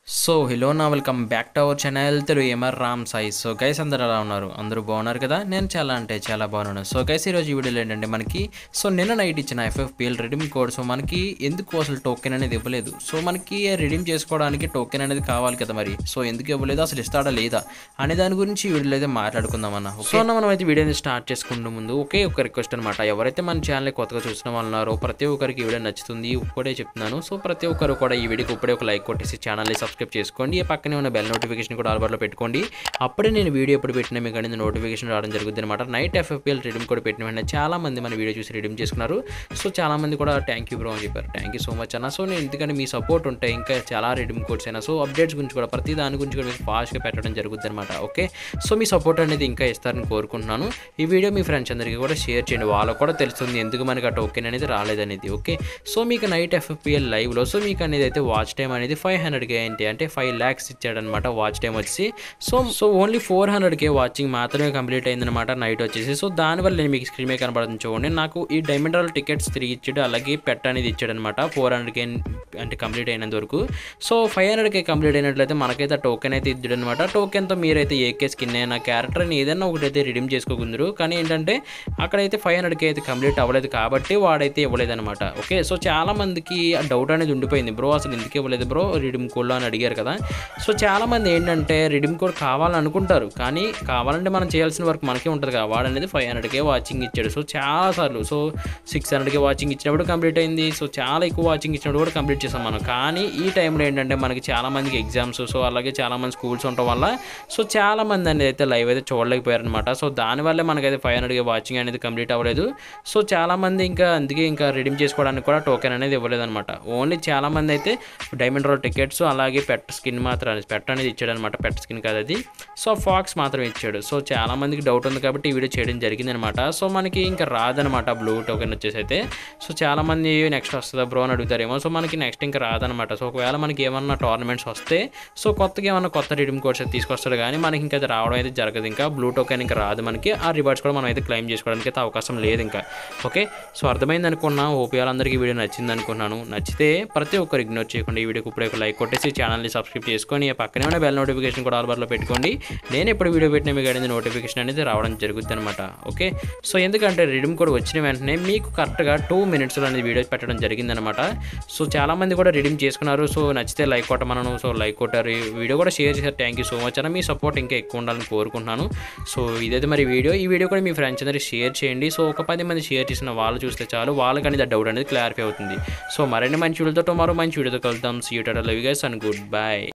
so hello నా welcome back to our channel Telugu M R Ram Sai so guys అందరు ఎలా ఉన్నారు అందరూ బాగున్నారు కదా నేను చాలా అంటే చాలా బాగున్నాను సో గైస్ ఈరోజు ఈ వీడియోలో ఏంటంటే మనకి సో నిన్న నైట్ ఇచ్చిన ఎఫ్ఎఫ్పిఎల్ రిడీమ్ కోడ్ సో మనకి ఎందుకు అసలు టోకెన్ అనేది ఇవ్వలేదు సో మనకి రిడీమ్ చేసుకోవడానికి టోకెన్ అనేది కావాలి కదా మరి సో ఎందుకు ఇవ్వలేదు అసలు ఇస్తాడా లేదా అనే దాని గురించి ఈ వీడియోలో అయితే మాట్లాడుకుందాం అన్న సో అన్న మనం అయితే వీడియోని స్టార్ట్ చేసుకుంటూ ముందు ఒకే ఒక రిక్వెస్ట్ అనమాట ఎవరైతే మన ఛానల్ కొత్తగా చూసిన వాళ్ళు ఉన్నారో ప్రతి ఒక్కరికి ఈ వీడియో నచ్చుతుంది ఇప్పుడే చెప్తున్నాను సో ప్రతి ఒక్కరు కూడా ఈ వీడియోకి ఇప్పుడే ఒక లైక్ కొట్టేసి ఛానల్ని సబ్స్క్రైబ్ చేసుకోండి ఈ పక్కనే ఉన్న బెల్ నోటిఫికేషన్ కూడా ఆల్బార్లో పెట్టుకోండి అప్పుడే నేను వీడియో ఎప్పుడు పెట్టినా మీకు అనేది నోటిఫికేషన్ రావడం జరుగుతుంది అనమాట నైట్ ఎఫ్ఎఫ్ఎల్ రిడీమ్ కూడా పెట్టిన వెంటనే చాలా మంది మన వీడియో చూసి రిడీమ్ చేసుకున్నారు సో చాలా మంది కూడా థ్యాంక్ యూ బ్రో అని చెప్పారు థ్యాంక్ యూ సో మచ్ అన్న సో నేను ఎందుకంటే మీ సపోర్ట్ ఉంటే ఇంకా చాలా రిడీమ్ కోడ్స్ అయినా సో అప్డేట్స్ గురించి కూడా ప్రతి దాని గురించి కూడా మీకు ఫాస్ట్గా పెట్టడం జరుగుతుంది అనమాట ఓకే సో మీ సపోర్ట్ అనేది ఇంకా ఇస్తారని కోరుకుంటున్నాను ఈ వీడియో మీ ఫ్రెండ్స్ అందరికీ కూడా షేర్ చేయండి వాళ్ళకు కూడా తెలుస్తుంది ఎందుకు మనకి ఆ టోకెన్ అనేది రాలేదనేది ఓకే సో మీకు నైట్ ఎఫ్ఎఫ్పిఎల్ లైవ్లో సో మీకు అనేది అయితే వాచ్ టైం అనేది ఫైవ్ హండ్రెడ్కే ఏంటి అంటే ఫైవ్ ల్యాక్స్ ఇచ్చాడనమాట వాచ్ టైం వచ్చి సో సో ఓన్లీ ఫోర్ హండ్రెడ్కే వాచింగ్ మాత్రమే కంప్లీట్ అయిందనమాట నైట్ వచ్చేసి సో దానివల్ల నేను మీకు స్క్రీన్ మీద కనబడుతుంది చూడండి నాకు ఈ డైమండ్ రాల్ టికెట్స్ తిరిగి ఇచ్చాడు అలాగే పెట్ అనేది ఇచ్చాడనమాట ఫోర్ హండ్రెడ్కే అంటే కంప్లీట్ అయినంత వరకు సో ఫైవ్ హండ్రెడ్కే కంప్లీట్ అయినట్లయితే మనకైతే టోకెన్ అయితే ఇచ్చాడు అనమాట టోకెన్తో మీరైతే ఏకే స్కిన్ అయినా క్యారెక్టర్ అని ఏదైనా ఒకటైతే రిడీమ్ చేసుకోకుందరు కానీ ఏంటంటే అక్కడైతే ఫైవ్ హండ్రెడ్కి అయితే కంప్లీట్ అవ్వలేదు కాబట్టి వాడైతే ఇవ్వలేదు అనమాట ఓకే సో చాలా మందికి ఆ డౌట్ అనేది ఉండిపోయింది బ్రో అసలు ఎందుకు ఇవ్వలేదు బ్రో రిడీమ్ కోడ్లో అని అడిగారు కదా సో చాలా మంది ఏంటంటే రిడీమ్ కోడ్ కావాలనుకుంటారు కానీ కావాలంటే మనం చేయాల్సిన వర్క్ మనకే ఉంటుంది కదా వాడు అనేది ఫైవ్ హండ్రెడ్కే వాచింగ్ ఇచ్చాడు సో చాలా సార్లు సో సిక్స్ హండ్రెడ్కే వాచింగ్ ఇచ్చినప్పుడు కంప్లీట్ అయింది సో చాలా ఎక్కువ వాచింగ్ ఇచ్చినప్పుడు కూడా కంప్లీట్ చేసాం మనం కానీ ఈ టైంలో ఏంటంటే మనకి చాలా మందికి ఎగ్జామ్స్ సో అలాగే చాలా మంది స్కూల్స్ ఉండటం వల్ల సో చాలా మంది అనేది అయితే లైవ్ అయితే చూడలేకపోయారనమాట సో దానివల్లే మనకైతే ఫైవ్ హండ్రెడ్కి వాచింగ్ అనేది కంప్లీట్ అవ్వలేదు సో చాలా మంది ఇంకా అందుకే ఇంకా రిడీమ్ చేసుకోవడానికి కూడా టోకెన్ అనేది ఇవ్వలేదు అనమాట ఓన్లీ చాలా మంది అయితే డైమండ్ రోల్ టికెట్స్ అలాగే పెట్ స్కిన్ మాత్రం పెట్ అనేది ఇచ్చాడు అనమాట పెట్ స్కిన్ కాదు అది సో ఫాక్స్ మాత్రం ఇచ్చాడు సో చాలా మందికి డౌట్ ఉంది కాబట్టి ఈ వీడియో చేయడం జరిగింది అనమాట సో మనకి ఇంకా రాదనమాట బ్లూ టోకెన్ వచ్చేసి అయితే సో చాలా మంది నెక్స్ట్ వస్తుందా బ్రో అని అడుగుతారేమో సో మనకి నెక్స్ట్ ఇంకా రాదనమాట సో ఒకవేళ మనకి ఏమన్నా టోర్నమెంట్స్ వస్తే సో కొత్తగా ఏమన్నా కొత్త రిడీమ్ కోడ్స్ అయితే తీసుకొస్తాడు కానీ మనకి ఇంకా అది రావడం అయితే జరగదు ఇంకా బ్లూ టోకెన్ ఇంకా రాదు మనకి ఆ రివార్డ్స్ కూడా మనం అయితే క్లెయిమ్ చేసుకోవడానికి అయితే అవకాశం లేదు ఇంకా ఓకే సో అర్థమైంది అనుకున్నా ఓపీఆర్ అందరికీ ఈ వీడియో నచ్చింది అనుకున్నాను నచ్చితే ప్రతి ఒక్కరు ఇగ్నోర్ చేయకుండా ఈ వీడియోకి ఇప్పుడే ఒక లైక్ కొట్టేసి ఛానల్ని సబ్స్క్రైబ్ చేసుకొని ఆ పక్కనే ఉన్న బెల్ నోటిఫికేషన్ కూడా ఆల్బార్లో పెట్టుకోండి నేను ఎప్పుడు వీడియో పెట్టినా మీకు అనేది నోటిఫికేషన్ అనేది రావడం జరుగుతుంది అనమాట ఓకే సో ఎందుకంటే రిడీమ్ కోడ్ వచ్చిన వెంటనే మీకు కరెక్ట్గా టూ మినిట్స్లో అనేది వీడియో పెట్టడం జరిగిందనమాట సో చాలామంది కూడా రిడీమ్ చేసుకున్నారు సో నచ్చితే లైక్ కొట్టమన్నాను సో లైక్ కొట్టారు ఈ వీడియో కూడా షేర్ చేశారు థ్యాంక్ యూ సో మచ్ అన్న మీ సపోర్ట్ ఇంకా ఎక్కువ ఉండాలని కోరుకుంటున్నాను సో ఇదైతే మరి వీడియో ఈ వీడియో కూడా మీ ఫ్రెండ్స్ అందరికి షేర్ చేయండి సో ఒక పది మంది షేర్ చేసిన వాళ్ళు చూస్తే చాలు వాళ్ళకి అనేది డౌట్ అనేది క్లారిఫై అవుతుంది సో మరిన్ని మంచి వీడియోతో మరో మంచి వీడియోతో కలుద్దాం see you tata love guys and good by